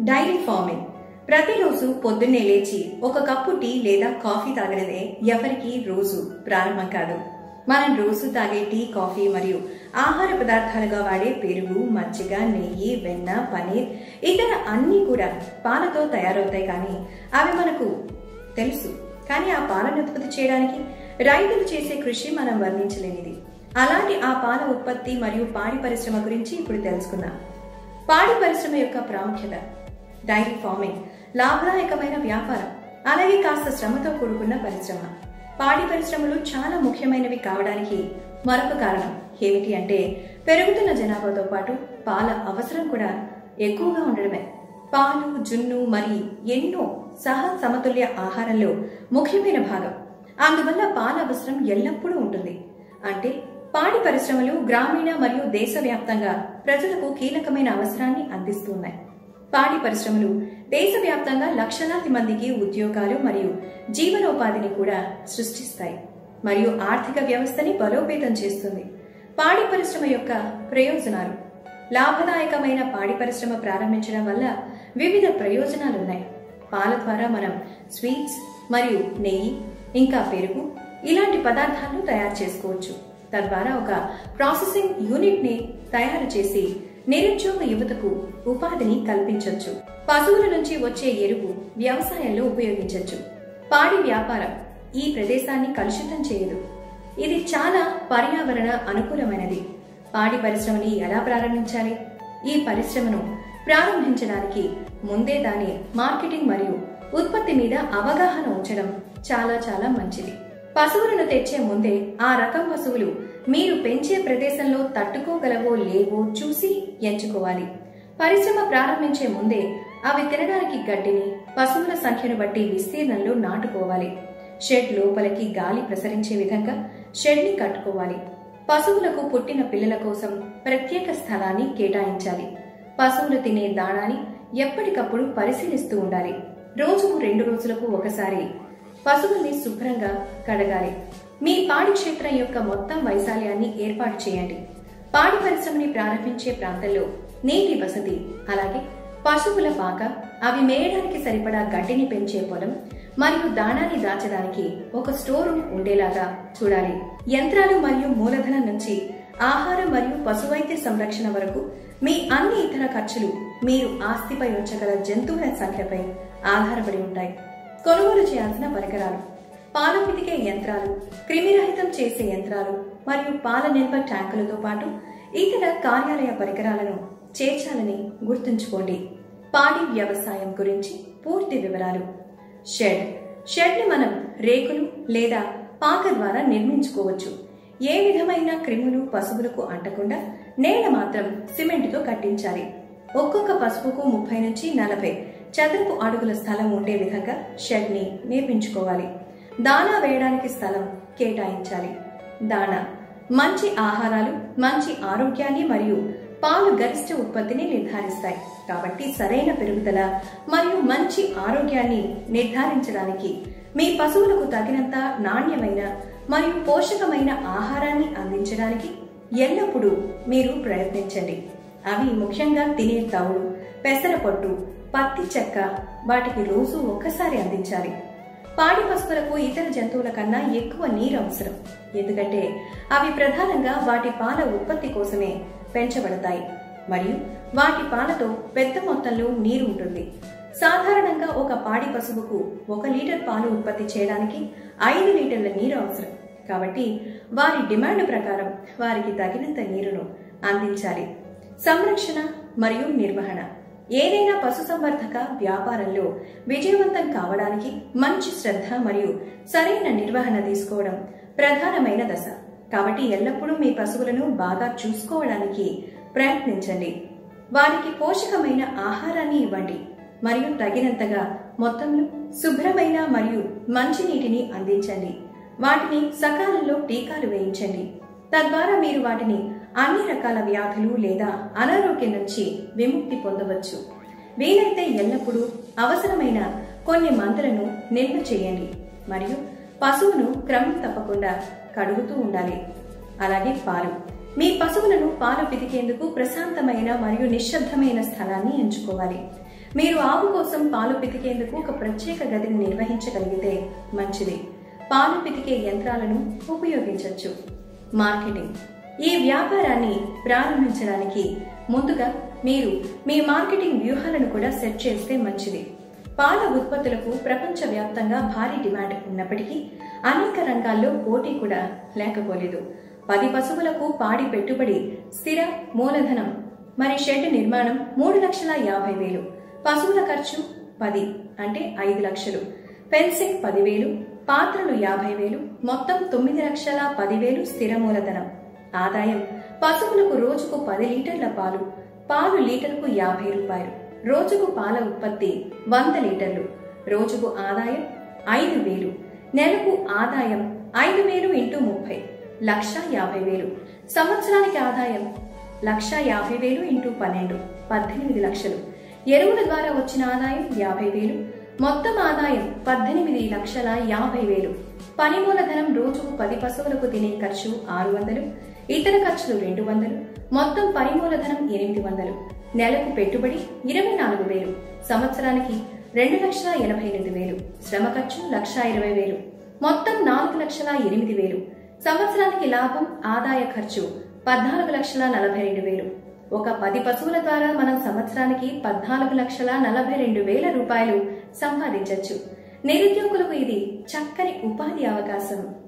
dairy farming ప్రతిరోజు పొద్దున్నే లేచి ఒక కప్పు టీ లేదా కాఫీ తాగడమే ఎవరికి రోజు ప్రారంభం కాదు మనం రోజు తాగే టీ కాఫీ మరియు ఆహార పదార్థాలుగా వాడే పెరుగు మజ్జిగ నెయ్యి వెన్న పనీర్ ఇతర అన్నీ కూడా పాలతో తయారవుతాయి కానీ అవి మనకు తెలుసు కానీ ఆ పాలను ఉత్పత్తి చేయడానికి రైతులు చేసే కృషి మనం వర్ణించలేనిది అలాంటి ఆ పాల ఉత్పత్తి మరియు పాడి పరిశ్రమ గురించి ఇప్పుడు తెలుసుకుందాం పాడి పరిశ్రమ యొక్క ప్రాముఖ్యత డైరీ ఫార్మింగ్ లాభదాయకమైన వ్యాపారం అలాగే కాస్త శ్రమతో కూడుకున్న పరిశ్రమ పాడి పరిశ్రమలు చాలా ముఖ్యమైనవి కావడానికి మరొక కారణం ఏమిటి అంటే పెరుగుతున్న జనాభాతో పాటు పాల అవసరం కూడా ఎక్కువగా ఉండడమే పాలు జున్ను మరి ఎన్నో సహ సమతుల్య ఆహారంలో ముఖ్యమైన భాగం అందువల్ల పాల అవసరం ఎల్లప్పుడూ ఉంటుంది అంటే పాడి పరిశ్రమలు గ్రామీణ మరియు దేశవ్యాప్తంగా ప్రజలకు కీలకమైన అవసరాన్ని అందిస్తున్నాయి పాడి పరిశ్రమలు దేశవ్యాప్తంగా లక్షలాది మందికి ఉద్యోగాలు మరియు జీవనోపాధిని కూడా సృష్టిస్తాయి మరియు ఆర్థిక వ్యవస్థని బలోపేతం చేస్తుంది పాడి పరిశ్రమ యొక్క ప్రయోజనాలు లాభదాయకమైన పాడి పరిశ్రమ ప్రారంభించడం వల్ల వివిధ ప్రయోజనాలున్నాయి పాల ద్వారా మనం స్వీట్స్ మరియు నెయ్యి ఇంకా పెరుగు ఇలాంటి పదార్థాలను తయారు చేసుకోవచ్చు తద్వారా ఒక ప్రాసెసింగ్ యూనిట్ ని తయారు చేసి నిరుద్యోగ యువతకు ఉపాధిని కల్పించవచ్చు పశువుల నుంచి వచ్చే ఎరువు వ్యవసాయంలో ఉపయోగించవచ్చు పాడి వ్యాపారం ఈ ప్రదేశాన్ని కలుషితం చేయదు ఇది చాలా పర్యావరణ అనుకూలమైనది పాడి పరిశ్రమని ఎలా ప్రారంభించాలి ఈ పరిశ్రమను ప్రారంభించడానికి ముందే దాని మార్కెటింగ్ మరియు ఉత్పత్తి మీద అవగాహన ఉంచడం చాలా చాలా మంచిది పశువులను తెచ్చే ముందే ఆ రకం పశువులు మీరు పెంచే ప్రదేశంలో తట్టుకోగలవో లేవో చూసి ఎంచుకోవాలి పరిశ్రమ ప్రారంభించే ముందే అవి తినడానికి గడ్డిని పశువుల సంఖ్యను బట్టి విస్తీర్ణంలో నాటుకోవాలి షెడ్ లోపలికి గాలి ప్రసరించే విధంగా షెడ్ని కట్టుకోవాలి పశువులకు పుట్టిన పిల్లల కోసం ప్రత్యేక స్థలాన్ని కేటాయించాలి పశువులు తినే దాణాని ఎప్పటికప్పుడు పరిశీలిస్తూ ఉండాలి రోజుకు రెండు రోజులకు ఒకసారి పశువుల్ని శుభ్రంగా కడగాలి మీ పాడి క్షేత్రం యొక్క మొత్తం వైశాల్యాన్ని ఏర్పాటు చేయండి పాడి పరిశ్రమని ప్రారంభించే ప్రాంతంలో నీటి వసతి అలాగే పశువుల పాక అవి మేయడానికి సరిపడా గడ్డిని పెంచే పొలం మరియు దాణాన్ని దాచడానికి ఒక స్టోర్ రూమ్ ఉండేలాగా చూడాలి యంత్రాలు మరియు మూలధనం నుంచి ఆహారం మరియు పశువైద్య సంరక్షణ వరకు మీ అన్ని ఇతర ఖర్చులు మీరు ఆస్తిపై ఉంచగల జంతువుల సంఖ్యపై ఆధారపడి ఉంటాయి కొనుగోలు చేయాల్సిన పరికరాలు పాల పితికే యంత్రాలు క్రిమిరహితం చేసే యంత్రాలు మరియు పాల నిల్వ ట్యాంకులతో పాటు ఇతర కార్యాలయ పరికరాలను చేర్చాలని గుర్తుంచుకోండి పాడి వ్యవసాయం గురించి పూర్తి వివరాలు షెడ్ షెడ్ ని మనం రేకులు లేదా పాక ద్వారా నిర్మించుకోవచ్చు ఏ విధమైన క్రిములు పశువులకు అంటకుండా నేల మాత్రం సిమెంట్తో కట్టించాలి ఒక్కొక్క పసుపుకు ముప్పై నుంచి నలభై చదరపు అడుగుల స్థలం ఉండే విధంగా షెడ్ ని నిర్మించుకోవాలి దానా వేయడానికి స్థలం కేటాయించాలి దానా మంచి ఆహారాలు మంచి ఆరోగ్యాన్ని మరియు పాలు గరిష్ట ఉత్పత్తిని నిర్ధారిస్తాయి కాబట్టి సరైన పెరుగుదల మరియు మంచి ఆరోగ్యాన్ని నిర్ధారించడానికి మీ పశువులకు తగినంత నాణ్యమైన మరియు పోషకమైన ఆహారాన్ని అందించడానికి ఎల్లప్పుడూ మీరు ప్రయత్నించండి అవి ముఖ్యంగా తినే తవుడు పెసరపొట్టు పత్తి చెక్క వాటికి రోజు ఒక్కసారి అందించాలి పాడి పశువులకు ఇతర జంతువుల కన్నా ఎక్కువ నీరు అవసరం ఎందుకంటే అవి ప్రధానంగా వాటి పాల ఉత్పత్తి కోసమే పెంచబడతాయి మరియు వాటి పాలతో పెద్ద మొత్తంలో నీరు ఉంటుంది సాధారణంగా ఒక పాడి పశువుకు ఒక లీటర్ పాలు ఉత్పత్తి చేయడానికి ఐదు లీటర్ల నీరు అవసరం కాబట్టి వారి డిమాండ్ ప్రకారం వారికి తగినంత నీరును అందించాలి సంరక్షణ మరియు నిర్వహణ ఏదైనా పశుసంవర్ధక వ్యాపారంలో విజయవంతం కావడానికి మంచి శ్రద్ధ మరియు సరైన నిర్వహణ తీసుకోవడం ప్రధానమైన దశ కాబట్టి ఎల్లప్పుడూ మీ పశువులను బాగా చూసుకోవడానికి ప్రయత్నించండి వారికి పోషకమైన ఆహారాన్ని ఇవ్వండి మరియు తగినంతగా మొత్తంలో శుభ్రమైన మరియు మంచి నీటిని అందించండి వాటిని సకాలంలో టీకాలు వేయించండి తద్వారా మీరు వాటిని అన్ని రకాల వ్యాధులు లేదా అనారోగ్యం నుంచి విముక్తి పొందవచ్చు వీలైతే ఎల్లప్పుడూ అవసరమైన కొన్ని మందులను నిల్వ చేయండి మరియు పశువును క్రమం తప్పకుండా కడుగుతూ ఉండాలి అలాగే పాలు మీ పశువులను పాలు పితికేందుకు ప్రశాంతమైన మరియు నిశ్శబ్దమైన స్థలాన్ని ఎంచుకోవాలి మీరు ఆవు కోసం పాలు పితికేందుకు ఒక ప్రత్యేక గదిని నిర్వహించగలిగితే మంచిది పాలు పితికే యంత్రాలను ఉపయోగించవచ్చు మార్కెటింగ్ ఈ వ్యాపారాన్ని ప్రారంభించడానికి ముందుగా మీరు మీ మార్కెటింగ్ వ్యూహాలను కూడా సెట్ చేస్తే మంచిది పాల ఉత్పత్తులకు ప్రపంచవ్యాప్తంగా భారీ డిమాండ్ ఉన్నప్పటికీ అనేక రంగాల్లో పోటీ కూడా లేకపోలేదు పది పశువులకు పాడి పెట్టుబడి స్థిర మూలధనం మరి షెడ్ నిర్మాణం మూడు లక్షల యాభై వేలు పశువుల ఖర్చు పది అంటే ఐదు లక్షలు ఫెన్సింగ్ పదివేలు పాత్రలు యాభై వేలు మొత్తం తొమ్మిది లక్షల పదివేలు స్థిర మూలధనం ఆదాయం పశువులకు రోజుకు పది లీటర్ల పాలు పాలు లీటర్కు యాభై రూపాయలు రోజుకు పాల ఉత్పత్తి వంద లీటర్లు రోజుకు ఆదాయం ఐదు వేలు నెలకు ఆదాయం ఐదు వేలు ఇంటూ ముప్పై లక్ష యాభై వేలు సంవత్సరానికి ఆదాయం లక్ష యాభై వేలు ఇంటూ పన్నెండు పద్దెనిమిది లక్షలు ఎరువుల ద్వారా వచ్చిన ఆదాయం యాభై వేలు మొత్తం ఆదాయం పద్దెనిమిది లక్షల యాభై వేలు పని మూలధనం రోజుకు పది పశువులకు తినే ఖర్చు ఆరు వందలు ఇతర ఖర్చులు రెండు వందలు మొత్తం పని మూలధనం ఎనిమిది వందలు నెలకు పెట్టుబడి ఇరవై నాలుగు వేలు సంవత్సరానికి రెండు లక్షల ఎనభై ఎనిమిది వేలు శ్రమ ఖర్చు లక్ష ఇరవై వేలు మొత్తం నాలుగు లక్షల ఎనిమిది వేలు సంవత్సరానికి లాభం ఆదాయ ఖర్చు పద్నాలుగు లక్షల నలభై రెండు వేలు ఒక పది పశువుల ద్వారా మనం సంవత్సరానికి పద్నాలుగు లక్షల నలభై రెండు వేల రూపాయలు సంపాదించవచ్చు నిరుద్యోగులకు ఇది చక్కని ఉపాధి అవకాశం